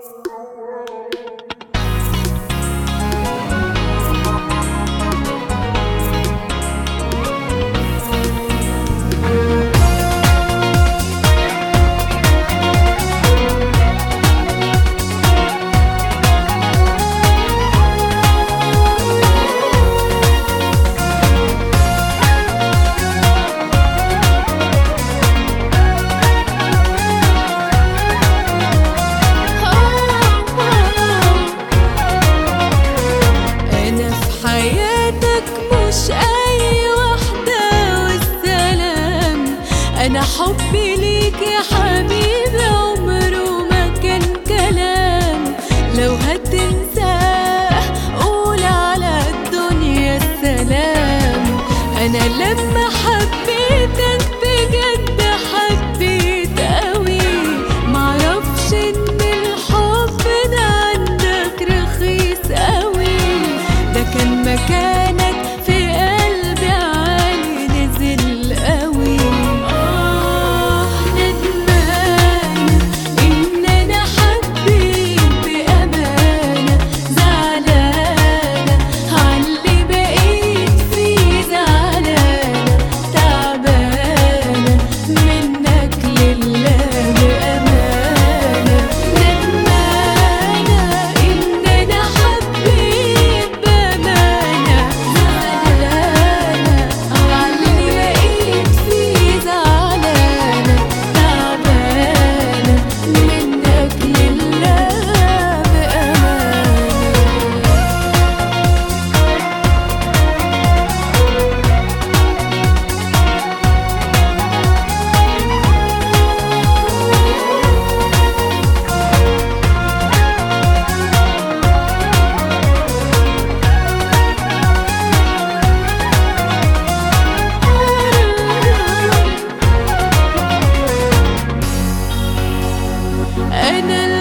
أنا في حياتك مش أي واحدة والسلام أنا حبي ليك يا حبيبي عمره ما كان كلام لو هتنساه قول على الدنيا السلام أنا لما حبيتك بجد حبيت قوي معرفش إن الحب ده عندك رخيص قوي ده كان مكانك في قلبي عالي نزل قوي آه ندمانة إن أنا حبيت بأمانة زعلانة عاللي بقيت فيه زعلانة تعبانة منك لله بأمانة ندمانة إن أنا حبيت بأمانة زعلانة عاللي بقيت فيه زعلانة تعبانة منك لله بأمانة أنا